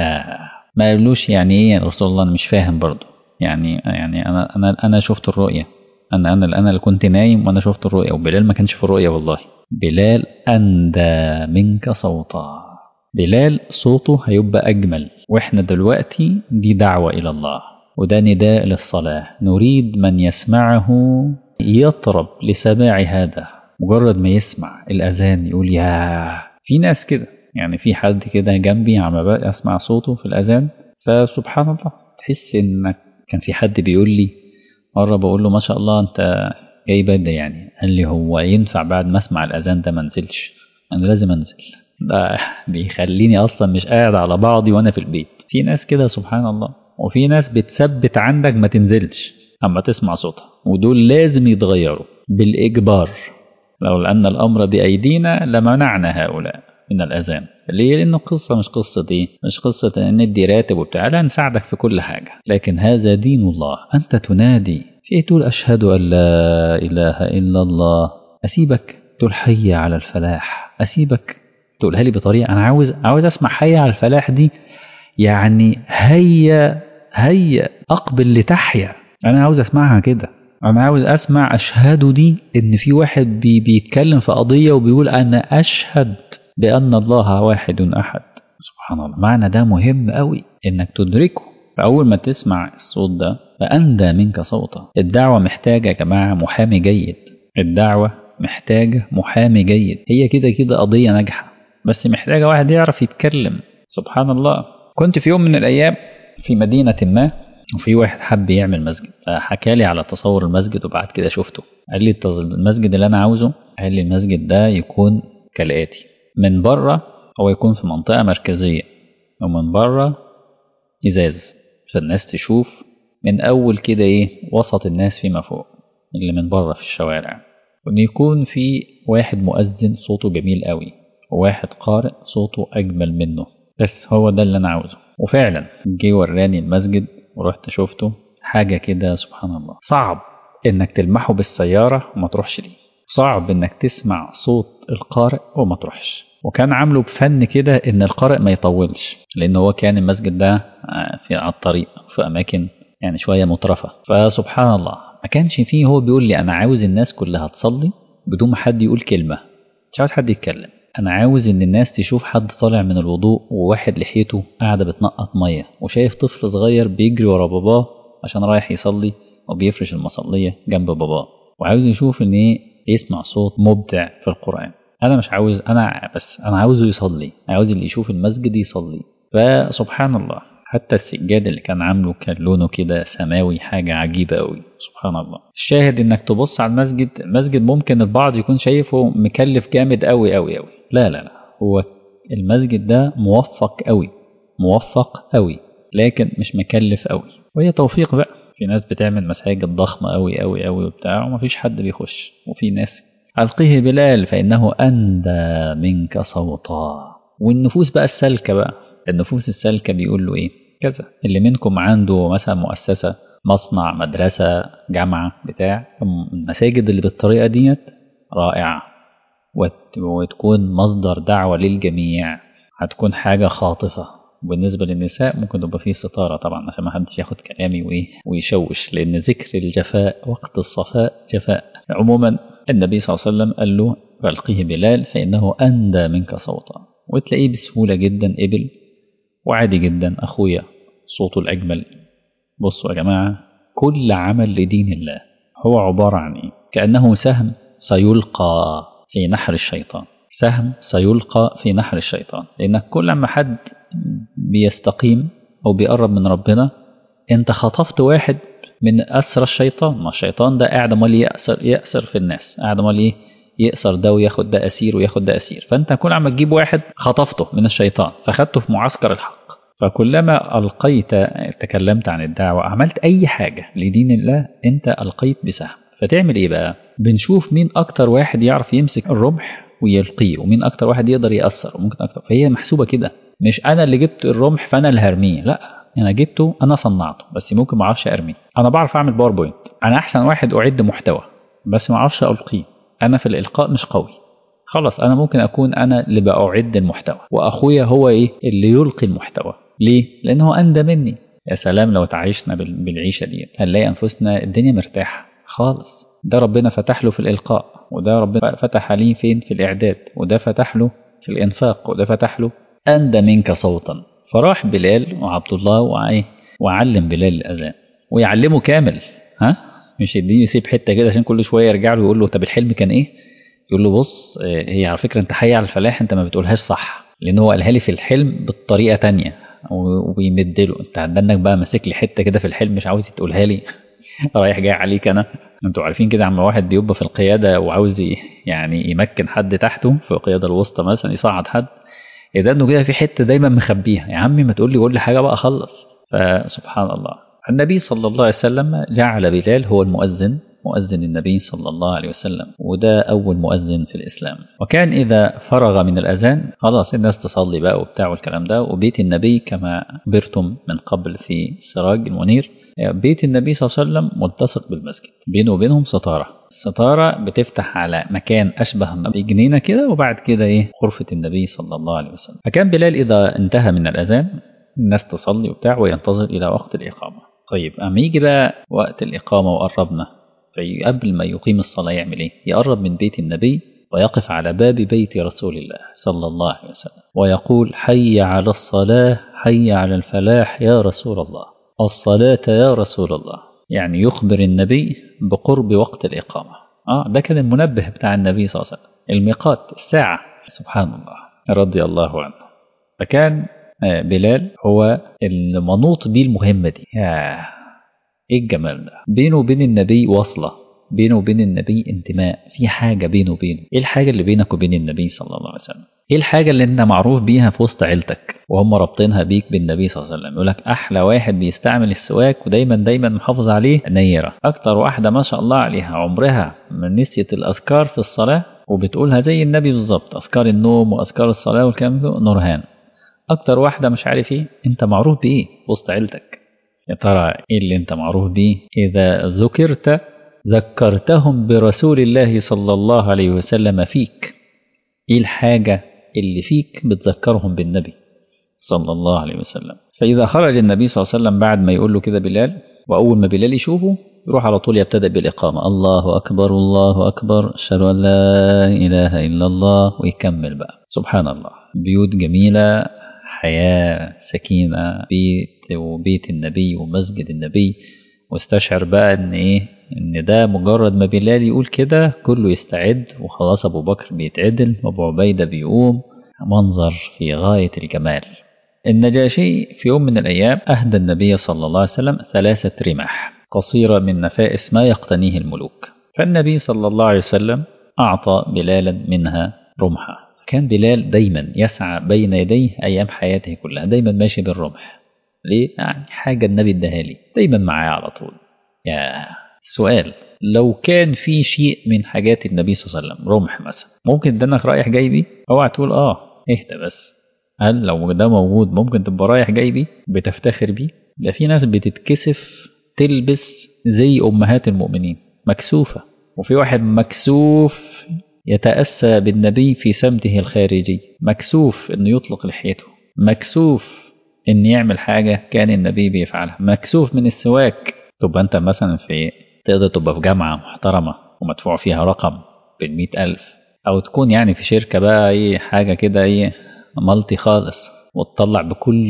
ما قالوش يعني إيه يا رسول الله أنا مش فاهم برضه يعني يعني انا انا انا شفت الرؤيه انا انا انا اللي كنت نايم وانا شفت الرؤيه وبلال ما كانش في الرؤيه والله بلال اندى منك صوتا بلال صوته هيبقى اجمل واحنا دلوقتي دي دعوه الى الله وده نداء للصلاه نريد من يسمعه يطرب لسماع هذا مجرد ما يسمع الاذان يقول يا في ناس كده يعني في حد كده جنبي عم اسمع صوته في الاذان فسبحان الله تحس انك كان في حد بيقول لي مرة بقول له ما شاء الله أنت جاي بدري يعني قال لي هو ينفع بعد ما أسمع الأذان ده ما انزلش أنا لازم أنزل ده بيخليني أصلا مش قاعد على بعضي وأنا في البيت في ناس كده سبحان الله وفي ناس بتثبت عندك ما تنزلش أما تسمع صوتها ودول لازم يتغيروا بالإجبار لو أن الأمر بأيدينا لمنعنا هؤلاء من الأذان ليه؟ لأنه قصة مش قصة إيه؟ مش قصة إن ندي راتب وبتاع لا نساعدك في كل حاجة لكن هذا دين الله أنت تنادي في تقول أشهد أن لا إله إلا الله أسيبك تقول حي على الفلاح أسيبك تقولها لي بطريقة أنا عاوز عاوز أسمع حي على الفلاح دي يعني هيا هيا أقبل لتحيا أنا عاوز أسمعها كده أنا عاوز أسمع أشهد دي إن في واحد بي بيتكلم في قضية وبيقول أنا أشهد بأن الله واحد أحد سبحان الله معنى ده مهم قوي إنك تدركه فأول ما تسمع الصوت ده فأندى منك صوتا الدعوة محتاجة يا جماعة محامي جيد الدعوة محتاجة محامي جيد هي كده كده قضية ناجحة بس محتاجة واحد يعرف يتكلم سبحان الله كنت في يوم من الأيام في مدينة ما وفي واحد حب يعمل مسجد فحكى لي على تصور المسجد وبعد كده شفته قال لي المسجد اللي أنا عاوزه قال لي المسجد ده يكون كالآتي من بره هو يكون في منطقة مركزية ومن بره إزاز فالناس تشوف من أول كده إيه وسط الناس فيما فوق اللي من بره في الشوارع وإن يكون في واحد مؤذن صوته جميل قوي وواحد قارئ صوته أجمل منه بس هو ده اللي أنا عاوزه وفعلا جه وراني المسجد ورحت شفته حاجة كده سبحان الله صعب إنك تلمحه بالسيارة وما تروحش ليه صعب إنك تسمع صوت القارئ وما تروحش وكان عامله بفن كده إن القارئ ما يطولش لأن هو كان المسجد ده في على الطريق في أماكن يعني شوية مترفة فسبحان الله ما كانش فيه هو بيقول لي أنا عاوز الناس كلها تصلي بدون ما حد يقول كلمة مش عاوز حد يتكلم أنا عاوز إن الناس تشوف حد طالع من الوضوء وواحد لحيته قاعدة بتنقط مية وشايف طفل صغير بيجري ورا باباه عشان رايح يصلي وبيفرش المصلية جنب باباه وعاوز يشوف إن إيه يسمع صوت مبدع في القرآن أنا مش عاوز أنا بس أنا عاوزه يصلي عاوز اللي يشوف المسجد يصلي فسبحان الله حتى السجاد اللي كان عامله كان لونه كده سماوي حاجة عجيبة أوي سبحان الله الشاهد إنك تبص على المسجد المسجد ممكن البعض يكون شايفه مكلف جامد أوي أوي أوي لا لا لا هو المسجد ده موفق أوي موفق أوي لكن مش مكلف أوي وهي توفيق بقى في ناس بتعمل مساجد ضخمة أوي أوي أوي وبتاع ومفيش حد بيخش وفي ناس ألقيه بلال فإنه أندى منك صوتا والنفوس بقى السالكة بقى النفوس السالكة بيقول له إيه كذا اللي منكم عنده مثلا مؤسسة مصنع مدرسة جامعة بتاع المساجد اللي بالطريقة ديت رائعة وتكون مصدر دعوة للجميع هتكون حاجة خاطفة وبالنسبة للنساء ممكن تبقى فيه ستارة طبعا عشان ما حدش ياخد كلامي وإيه ويشوش لأن ذكر الجفاء وقت الصفاء جفاء عموما النبي صلى الله عليه وسلم قال له فألقيه بلال فإنه أندى منك صوتا وتلاقيه بسهولة جدا قبل وعادي جدا أخويا صوته الأجمل بصوا يا جماعة كل عمل لدين الله هو عبارة عن إيه؟ كأنه سهم سيلقى في نحر الشيطان سهم سيلقى في نحر الشيطان لأنك كل ما حد بيستقيم أو بيقرب من ربنا أنت خطفت واحد من أسر الشيطان ما الشيطان ده قاعد امال يأسر يأسر في الناس قاعد امال إيه يأسر ده وياخد ده أسير وياخد ده أسير فأنت كل عم تجيب واحد خطفته من الشيطان فخدته في معسكر الحق فكلما ألقيت تكلمت عن الدعوة عملت أي حاجة لدين الله أنت ألقيت بسهم فتعمل إيه بقى بنشوف مين أكتر واحد يعرف يمسك الرمح ويلقيه ومين أكتر واحد يقدر يأثر وممكن أكتر فهي محسوبة كده مش أنا اللي جبت الرمح فأنا اللي هرميه لا انا جبته انا صنعته بس ممكن ما اعرفش ارميه انا بعرف اعمل باوربوينت انا احسن واحد اعد محتوى بس ما اعرفش القيه انا في الالقاء مش قوي خلاص انا ممكن اكون انا اللي باعد المحتوى واخويا هو ايه اللي يلقي المحتوى ليه لانه اندى مني يا سلام لو تعيشنا بالعيشه دي هنلاقي انفسنا الدنيا مرتاحه خالص ده ربنا فتح له في الالقاء وده ربنا فتح عليه فين في الاعداد وده فتح له في الانفاق وده فتح له اندى منك صوتا فراح بلال وعبد الله وعيه وعلم بلال الاذان ويعلمه كامل ها مش يديني يسيب حته كده عشان كل شويه يرجع له يقول له طب الحلم كان ايه يقول له بص هي على فكره انت حي على الفلاح انت ما بتقولهاش صح لان هو قالها لي في الحلم بالطريقه تانية وبيمد له انت عندك بقى ماسك لي حته كده في الحلم مش عاوز تقولها لي رايح جاي عليك انا انتوا عارفين كده عم واحد بيبقى في القياده وعاوز يعني يمكن حد تحته في القياده الوسطى مثلا يصعد حد إذا إنه كده في حتة دايما مخبيها يا عمي ما تقول لي قول لي حاجة بقى أخلص فسبحان الله النبي صلى الله عليه وسلم جعل بلال هو المؤذن مؤذن النبي صلى الله عليه وسلم وده أول مؤذن في الإسلام وكان إذا فرغ من الأذان خلاص الناس تصلي بقى وبتاع والكلام ده وبيت النبي كما أخبرتم من قبل في سراج المنير بيت النبي صلى الله عليه وسلم ملتصق بالمسجد بينه وبينهم ستارة الستارة بتفتح على مكان أشبه بجنينة كده وبعد كده إيه غرفة النبي صلى الله عليه وسلم فكان بلال إذا انتهى من الأذان الناس تصلي وبتاع وينتظر إلى وقت الإقامة طيب أما يجي بقى وقت الإقامة وقربنا فقبل ما يقيم الصلاة يعمل إيه؟ يقرب من بيت النبي ويقف على باب بيت رسول الله صلى الله عليه وسلم ويقول حي على الصلاة حي على الفلاح يا رسول الله الصلاة يا رسول الله يعني يخبر النبي بقرب وقت الإقامة آه ده كان المنبه بتاع النبي صلى الله عليه وسلم الميقات الساعة سبحان الله رضي الله عنه فكان بلال هو المنوط بيه المهمة دي ياه ايه الجمال ده بينه وبين النبي وصلة بينه وبين النبي انتماء في حاجة بينه وبينه ايه الحاجة اللي بينك وبين النبي صلى الله عليه وسلم ايه الحاجة اللي انت معروف بيها في وسط عيلتك وهم رابطينها بيك بالنبي صلى الله عليه وسلم يقول لك احلى واحد بيستعمل السواك ودايما دايما محافظ عليه نيرة اكتر واحدة ما شاء الله عليها عمرها من نسيت الاذكار في الصلاة وبتقولها زي النبي بالظبط اذكار النوم واذكار الصلاة والكلام ده نورهان اكتر واحدة مش عارف ايه انت معروف بايه وسط عيلتك يا ترى ايه اللي انت معروف بيه اذا ذكرت ذكرتهم برسول الله صلى الله عليه وسلم فيك ايه الحاجة اللي فيك بتذكرهم بالنبي صلى الله عليه وسلم فإذا خرج النبي صلى الله عليه وسلم بعد ما يقول له كده بلال وأول ما بلال يشوفه يروح على طول يبتدأ بالإقامة الله أكبر الله أكبر أشهد أن لا إله إلا الله ويكمل بقى سبحان الله بيوت جميلة حياة سكينة بيت وبيت النبي ومسجد النبي واستشعر بقى ان ايه ان ده مجرد ما بلال يقول كده كله يستعد وخلاص ابو بكر بيتعدل وابو عبيدة بيقوم منظر في غاية الجمال النجاشي في يوم من الأيام أهدى النبي صلى الله عليه وسلم ثلاثة رماح قصيرة من نفائس ما يقتنيه الملوك فالنبي صلى الله عليه وسلم أعطى بلالا منها رمحا كان بلال دايما يسعى بين يديه أيام حياته كلها دايما ماشي بالرمح ليه؟ يعني حاجة النبي اداها لي دايما معايا على طول يا سؤال لو كان في شيء من حاجات النبي صلى الله عليه وسلم رمح مثلا ممكن دنك رايح جاي بيه اوعى تقول اه اهدى بس هل لو ده موجود ممكن تبقى رايح جاي بيه بتفتخر بيه ده في ناس بتتكسف تلبس زي امهات المؤمنين مكسوفه وفي واحد مكسوف يتأسى بالنبي في سمته الخارجي مكسوف انه يطلق لحيته مكسوف ان يعمل حاجة كان النبي بيفعلها مكسوف من السواك تبقى انت مثلا في تقدر تبقى في جامعة محترمة ومدفوع فيها رقم بالمئة ألف أو تكون يعني في شركة بقى ايه حاجة كده ايه مالتي خالص وتطلع بكل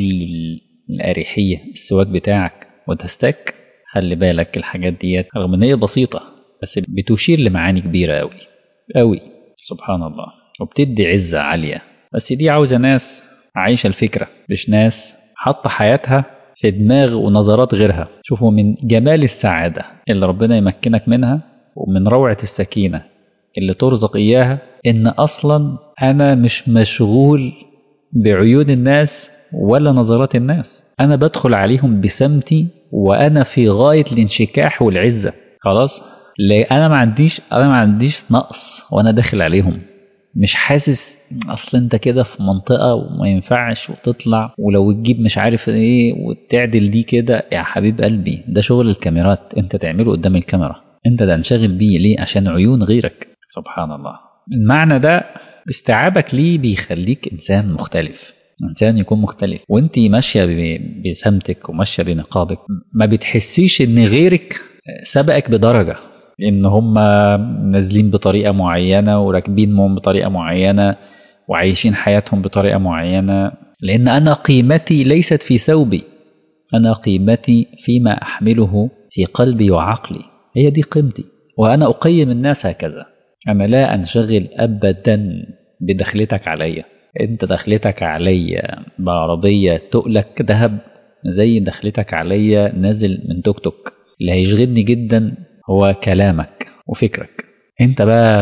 الأريحية السواك بتاعك وتستك خلي بالك الحاجات ديت رغم ان هي بسيطة بس بتشير لمعاني كبيرة أوي أوي سبحان الله وبتدي عزة عالية بس دي عاوزة ناس عايشة الفكرة مش ناس حاطة حياتها في دماغ ونظرات غيرها شوفوا من جمال السعادة اللي ربنا يمكنك منها ومن روعة السكينة اللي ترزق إياها إن أصلا أنا مش مشغول بعيون الناس ولا نظرات الناس أنا بدخل عليهم بسمتي وأنا في غاية الانشكاح والعزة خلاص لا أنا ما عنديش أنا ما عنديش نقص وأنا داخل عليهم مش حاسس اصل انت كده في منطقه وما ينفعش وتطلع ولو تجيب مش عارف ايه وتعدل دي كده يا حبيب قلبي ده شغل الكاميرات انت تعمله قدام الكاميرا انت ده انشغل بيه ليه عشان عيون غيرك سبحان الله المعنى ده استيعابك ليه بيخليك انسان مختلف انسان يكون مختلف وانت ماشيه بسمتك وماشيه بنقابك ما بتحسيش ان غيرك سبقك بدرجه ان هم نازلين بطريقه معينه وراكبين بطريقه معينه وعايشين حياتهم بطريقه معينه لان انا قيمتي ليست في ثوبي انا قيمتي فيما احمله في قلبي وعقلي هي دي قيمتي وانا اقيم الناس هكذا انا لا انشغل ابدا بدخلتك عليا انت دخلتك عليا بعربيه تقلك ذهب زي دخلتك عليا نازل من توك توك اللي هيشغلني جدا هو كلامك وفكرك انت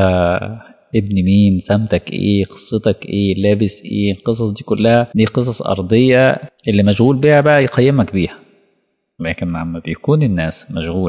بقى ابن مين سمتك ايه قصتك ايه لابس ايه القصص دي كلها دي قصص ارضية اللي مشغول بيها بقى يقيمك بيها لكن لما بيكون الناس مشغولة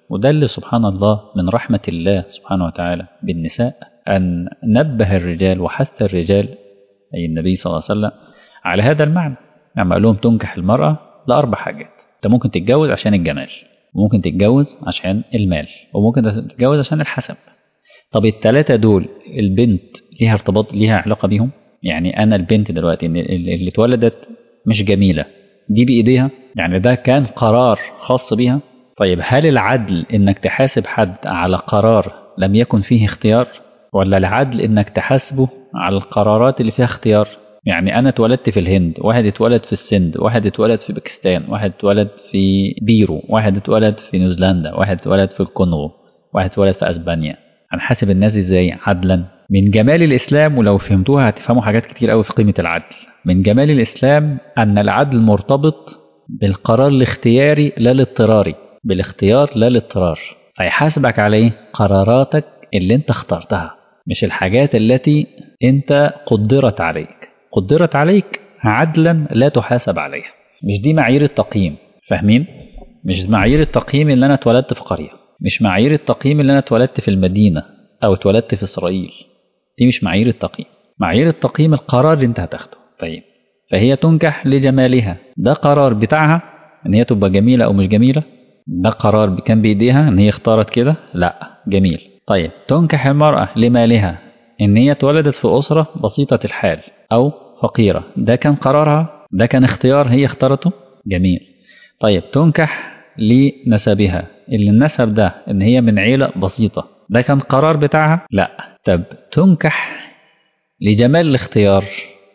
وده اللي سبحان الله من رحمة الله سبحانه وتعالى بالنساء أن نبه الرجال وحث الرجال أي النبي صلى الله عليه وسلم على هذا المعنى لما قال لهم تنكح المرأة لأربع حاجات أنت ممكن تتجوز عشان الجمال وممكن تتجوز عشان المال وممكن تتجوز عشان الحسب طب الثلاثة دول البنت ليها ارتباط ليها علاقة بيهم يعني أنا البنت دلوقتي اللي اتولدت مش جميلة دي بإيديها يعني ده كان قرار خاص بيها طيب هل العدل إنك تحاسب حد على قرار لم يكن فيه اختيار ولا العدل إنك تحاسبه على القرارات اللي فيها اختيار يعني أنا اتولدت في الهند واحد اتولد في السند واحد اتولد في باكستان واحد اتولد في بيرو واحد اتولد في نيوزيلندا واحد اتولد في الكونغو واحد اتولد في أسبانيا هنحاسب الناس ازاي عدلا من جمال الإسلام ولو فهمتوها هتفهموا حاجات كتير قوي في قيمة العدل من جمال الإسلام أن العدل مرتبط بالقرار الاختياري لا الاضطراري بالاختيار لا الاضطرار فيحاسبك على ايه قراراتك اللي انت اخترتها مش الحاجات التي انت قدرت عليك قدرت عليك عدلا لا تحاسب عليها مش دي معايير التقييم فاهمين مش معايير التقييم اللي انا اتولدت في قريه مش معايير التقييم اللي انا اتولدت في المدينه او اتولدت في اسرائيل دي مش معايير التقييم معايير التقييم القرار اللي انت هتاخده طيب فهي تنكح لجمالها ده قرار بتاعها ان هي تبقى جميله او مش جميله ده قرار كان بايديها ان هي اختارت كده لا جميل طيب تنكح المراه لمالها ان هي اتولدت في اسره بسيطه الحال او فقيره ده كان قرارها ده كان اختيار هي اختارته جميل طيب تنكح لنسبها اللي النسب ده ان هي من عيله بسيطه ده كان قرار بتاعها لا طب تنكح لجمال الاختيار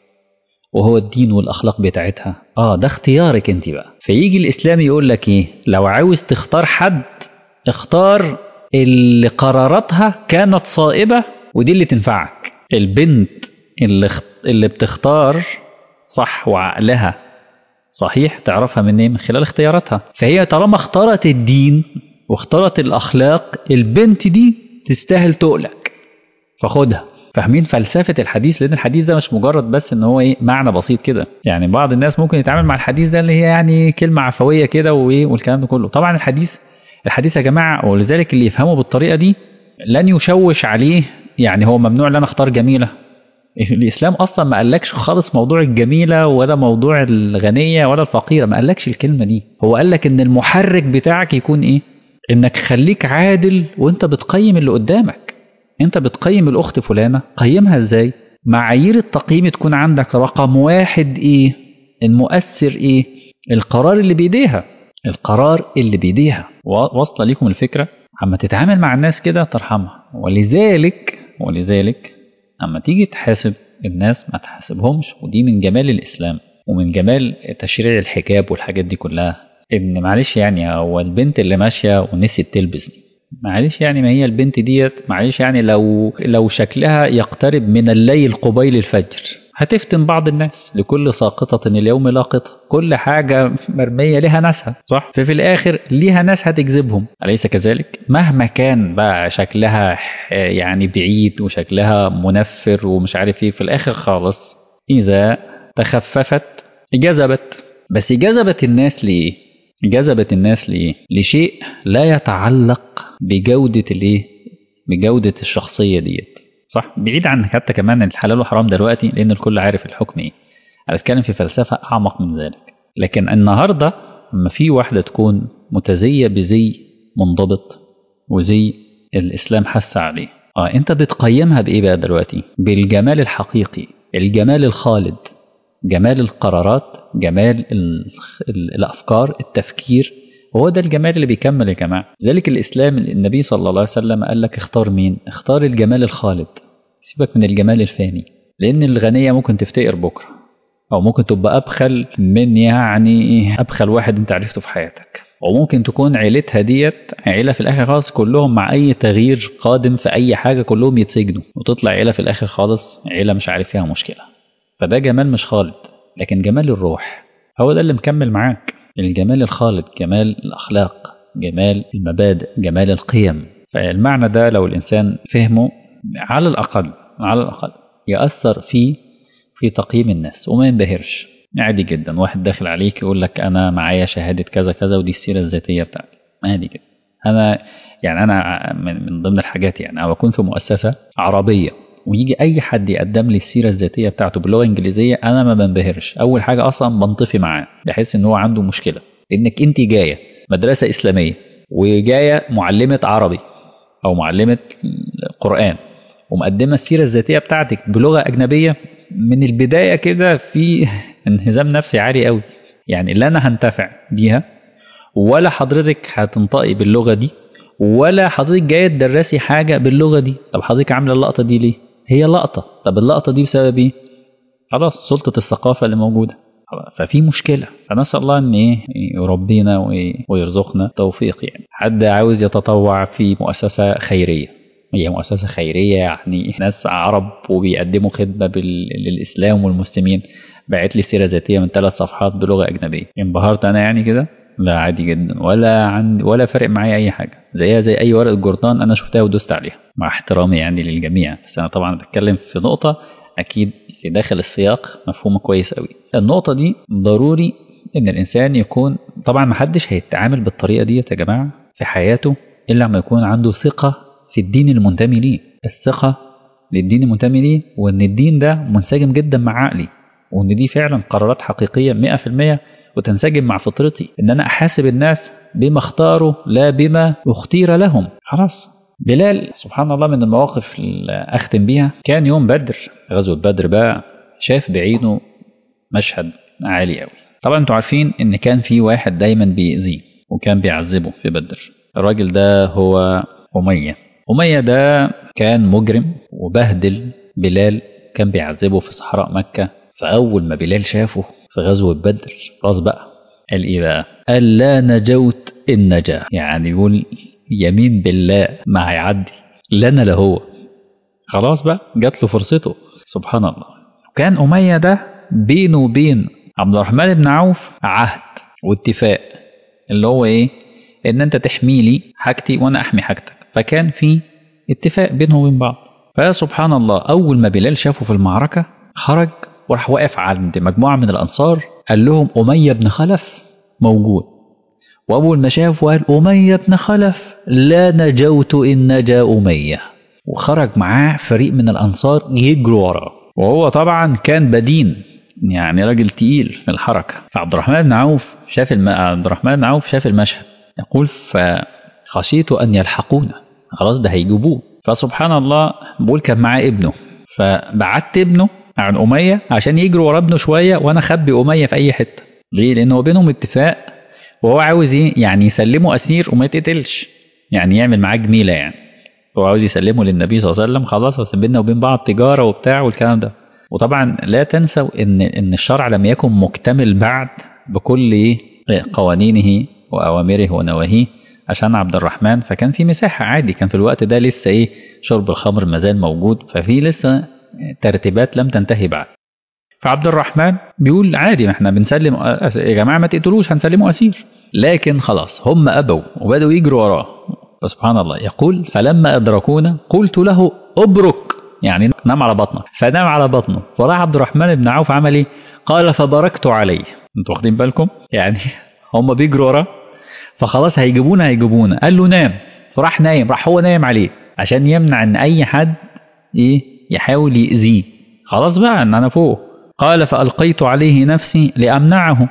وهو الدين والاخلاق بتاعتها اه ده اختيارك انت بقى فيجي الاسلام يقول لك ايه لو عاوز تختار حد اختار اللي قراراتها كانت صائبه ودي اللي تنفعك البنت اللي اللي بتختار صح وعقلها صحيح تعرفها من ايه من خلال اختياراتها فهي طالما اختارت الدين واختارت الاخلاق البنت دي تستاهل تقلك فخدها فاهمين فلسفه الحديث لان الحديث ده مش مجرد بس ان هو ايه معنى بسيط كده يعني بعض الناس ممكن يتعامل مع الحديث ده اللي هي يعني كلمه عفويه كده وايه والكلام ده كله طبعا الحديث الحديث يا جماعه ولذلك اللي يفهمه بالطريقه دي لن يشوش عليه يعني هو ممنوع ان انا اختار جميله الاسلام اصلا ما قالكش خالص موضوع الجميله ولا موضوع الغنيه ولا الفقيره ما قالكش الكلمه دي هو قال لك ان المحرك بتاعك يكون ايه انك خليك عادل وانت بتقيم اللي قدامك انت بتقيم الاخت فلانه قيمها ازاي معايير التقييم تكون عندك رقم واحد ايه المؤثر ايه القرار اللي بايديها القرار اللي بايديها واصله ليكم الفكره اما تتعامل مع الناس كده ترحمها ولذلك ولذلك اما تيجي تحاسب الناس ما تحاسبهمش ودي من جمال الاسلام ومن جمال تشريع الحجاب والحاجات دي كلها ان معلش يعني هو البنت اللي ماشيه ونسيت تلبس دي معلش يعني ما هي البنت ديت معلش يعني لو لو شكلها يقترب من الليل قبيل الفجر هتفتن بعض الناس لكل ساقطة اليوم لاقطة كل حاجة مرمية لها ناسها صح ففي الآخر ليها ناس هتجذبهم أليس كذلك مهما كان بقى شكلها يعني بعيد وشكلها منفر ومش عارف ايه في الآخر خالص إذا تخففت جذبت بس جذبت الناس لإيه جذبت الناس لإيه لشيء لا يتعلق بجودة الإيه بجودة الشخصية ديت صح بعيد عن حتى كمان الحلال والحرام دلوقتي لان الكل عارف الحكم ايه انا بتكلم في فلسفه اعمق من ذلك لكن النهارده لما في واحده تكون متزيه بزي منضبط وزي الاسلام حث عليه اه انت بتقيمها بايه بقى دلوقتي بالجمال الحقيقي الجمال الخالد جمال القرارات جمال ال ال الافكار التفكير وهو ده الجمال اللي بيكمل يا جماعه ذلك الاسلام النبي صلى الله عليه وسلم قال لك اختار مين اختار الجمال الخالد سيبك من الجمال الفاني لان الغنيه ممكن تفتقر بكره او ممكن تبقى ابخل من يعني ابخل واحد انت عرفته في حياتك وممكن تكون عيلتها ديت عيله في الاخر خالص كلهم مع اي تغيير قادم في اي حاجه كلهم يتسجنوا وتطلع عيله في الاخر خالص عيله مش عارف فيها مشكله فده جمال مش خالد لكن جمال الروح هو ده اللي مكمل معاك الجمال الخالد جمال الأخلاق جمال المبادئ جمال القيم فالمعنى ده لو الإنسان فهمه على الأقل على الأقل يأثر فيه في تقييم الناس وما ينبهرش عادي جدا واحد داخل عليك يقول لك أنا معايا شهادة كذا كذا ودي السيرة الذاتية بتاعتي عادي جدا انا يعني انا من, من ضمن الحاجات يعني انا بكون في مؤسسه عربيه ويجي اي حد يقدم لي السيره الذاتيه بتاعته باللغه الانجليزيه انا ما بنبهرش اول حاجه اصلا بنطفي معاه بحس ان هو عنده مشكله انك انت جايه مدرسه اسلاميه وجايه معلمه عربي او معلمه قران ومقدمه السيره الذاتيه بتاعتك بلغه اجنبيه من البدايه كده في انهزام نفسي عالي قوي يعني لا انا هنتفع بيها ولا حضرتك هتنطقي باللغه دي ولا حضرتك جايه تدرسي حاجه باللغه دي طب حضرتك عامله اللقطه دي ليه هي لقطه طب اللقطه دي بسبب ايه خلاص سلطه الثقافه اللي موجوده ففي مشكله فنسال الله ان ايه يربينا ويرزقنا توفيق يعني حد عاوز يتطوع في مؤسسه خيريه هي مؤسسه خيريه يعني ناس عرب وبيقدموا خدمه بال... للاسلام والمسلمين بعت لي سيره ذاتيه من ثلاث صفحات بلغه اجنبيه انبهرت انا يعني كده لا عادي جدا ولا عندي ولا فارق معايا اي حاجه زيها زي اي ورقه جورنان انا شفتها ودوست عليها مع احترامي يعني للجميع بس انا طبعا بتكلم في نقطه اكيد في داخل السياق مفهومه كويس قوي النقطه دي ضروري ان الانسان يكون طبعا ما حدش هيتعامل بالطريقه دي يا جماعه في حياته الا لما يكون عنده ثقه في الدين المنتمي ليه الثقه للدين المنتمي ليه وان الدين ده منسجم جدا مع عقلي وان دي فعلا قرارات حقيقيه 100% وتنسجم مع فطرتي ان انا احاسب الناس بما اختاروا لا بما اختير لهم خلاص بلال سبحان الله من المواقف اللي اختم بيها كان يوم بدر غزوه بدر بقى شاف بعينه مشهد عالي قوي طبعا انتوا عارفين ان كان في واحد دايما بيأذيه وكان بيعذبه في بدر الراجل ده هو أمية أمية ده كان مجرم وبهدل بلال كان بيعذبه في صحراء مكة فأول ما بلال شافه في غزوة بدر خلاص بقى قال إيه بقى؟ قال لا نجوت إن نجا يعني يقول يمين بالله ما هيعدي لا أنا لا هو خلاص بقى جات له فرصته سبحان الله كان أمية ده بينه وبين عبد الرحمن بن عوف عهد واتفاق اللي هو إيه؟ إن أنت تحمي لي حاجتي وأنا أحمي حاجتك فكان في اتفاق بينهم وبين بعض فسبحان الله أول ما بلال شافه في المعركة خرج وراح واقف عند مجموعة من الأنصار قال لهم أمية بن خلف موجود وأول ما شافه قال أمية بن خلف لا نجوت إن نجا أمية وخرج معاه فريق من الأنصار يجروا وراه وهو طبعا كان بدين يعني راجل تقيل في الحركة فعبد الرحمن بن عوف شاف الم... عبد الرحمن بن عوف شاف المشهد يقول فخشيت أن يلحقونا خلاص ده هيجيبوه فسبحان الله بقول كان معاه ابنه فبعت ابنه عن أمية عشان يجروا ورا ابنه شوية وأنا أخبي أمية في أي حتة ليه؟ لأن هو بينهم اتفاق وهو عاوز إيه؟ يعني يسلمه أسير وما يتقتلش يعني يعمل معاه جميلة يعني هو عاوز يسلمه للنبي صلى الله عليه وسلم خلاص بس بيننا وبين بعض تجارة وبتاع والكلام ده وطبعا لا تنسوا إن إن الشرع لم يكن مكتمل بعد بكل إيه؟ قوانينه وأوامره ونواهيه عشان عبد الرحمن فكان في مساحة عادي كان في الوقت ده لسه إيه شرب الخمر مازال موجود ففي لسه ترتيبات لم تنتهي بعد فعبد الرحمن بيقول عادي ما احنا بنسلم يا جماعه ما تقتلوش هنسلمه اسير لكن خلاص هم ابوا وبداوا يجروا وراه فسبحان الله يقول فلما ادركونا قلت له ابرك يعني نام على بطنك فنام على بطنه فراح عبد الرحمن بن عوف عمل ايه؟ قال فبركت عليه انتوا واخدين بالكم؟ يعني هم بيجروا وراه فخلاص هيجيبونا هيجيبونا قال له نام فراح نايم راح هو نايم عليه عشان يمنع ان اي حد ايه يحاول يأذيه خلاص بقى ان انا فوق قال فألقيت عليه نفسي لأمنعه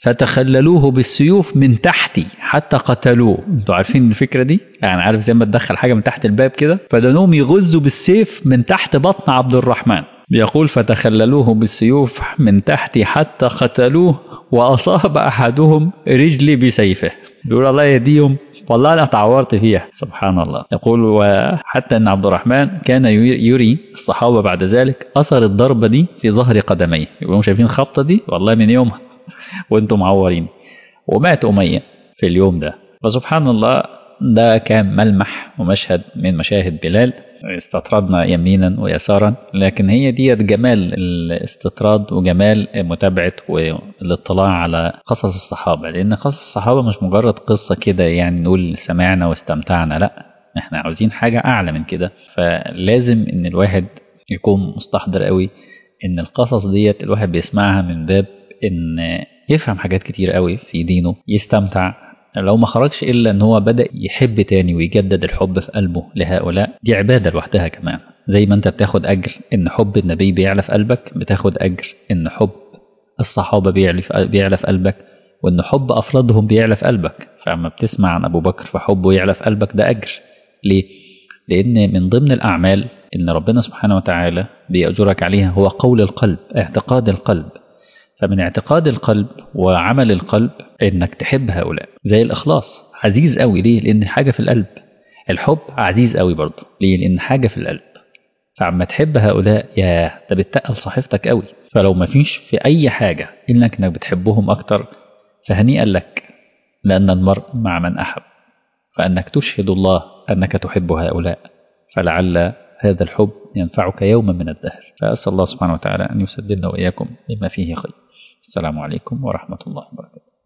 فتخللوه بالسيوف من تحتي حتى قتلوه انتوا عارفين الفكرة دي يعني عارف زي ما تدخل حاجة من تحت الباب كده فدنوم يغزوا بالسيف من تحت بطن عبد الرحمن يقول فتخللوه بالسيوف من تحتي حتى قتلوه وأصاب أحدهم رجلي بسيفه يقول الله يهديهم والله أنا تعورت فيها سبحان الله يقول وحتى أن عبد الرحمن كان يري الصحابة بعد ذلك أثر الضربة دي في ظهر قدميه يقولون شايفين الخبطة دي والله من يومها وانتم معورين ومات أمية في اليوم ده فسبحان الله ده كان ملمح ومشهد من مشاهد بلال استطردنا يمينا ويسارا لكن هي دي جمال الاستطراد وجمال متابعة والاطلاع على قصص الصحابة لأن قصص الصحابة مش مجرد قصة كده يعني نقول سمعنا واستمتعنا لا احنا عاوزين حاجة أعلى من كده فلازم إن الواحد يكون مستحضر قوي إن القصص ديت الواحد بيسمعها من باب إن يفهم حاجات كتير قوي في دينه يستمتع لو ما خرجش إلا أن هو بدأ يحب تاني ويجدد الحب في قلبه لهؤلاء دي عبادة لوحدها كمان زي ما أنت بتاخد أجر إن حب النبي بيعلى في قلبك بتاخد أجر إن حب الصحابة بيعلى في بيعلى في قلبك وإن حب أفرادهم بيعلى في قلبك فأما بتسمع عن أبو بكر فحبه يعلى في قلبك ده أجر ليه؟ لأن من ضمن الأعمال إن ربنا سبحانه وتعالى بيأجرك عليها هو قول القلب اعتقاد القلب فمن اعتقاد القلب وعمل القلب إنك تحب هؤلاء زي الإخلاص عزيز قوي ليه؟ لأن حاجة في القلب الحب عزيز قوي برضه ليه؟ لأن حاجة في القلب فعما تحب هؤلاء يا ده بتتقل صحيفتك قوي فلو ما فيش في أي حاجة إنك إنك بتحبهم أكتر فهنيئا لك لأن المرء مع من أحب فأنك تشهد الله أنك تحب هؤلاء فلعل هذا الحب ينفعك يوما من الدهر فأسأل الله سبحانه وتعالى أن يسددنا وإياكم بما فيه خير السلام عليكم ورحمة الله وبركاته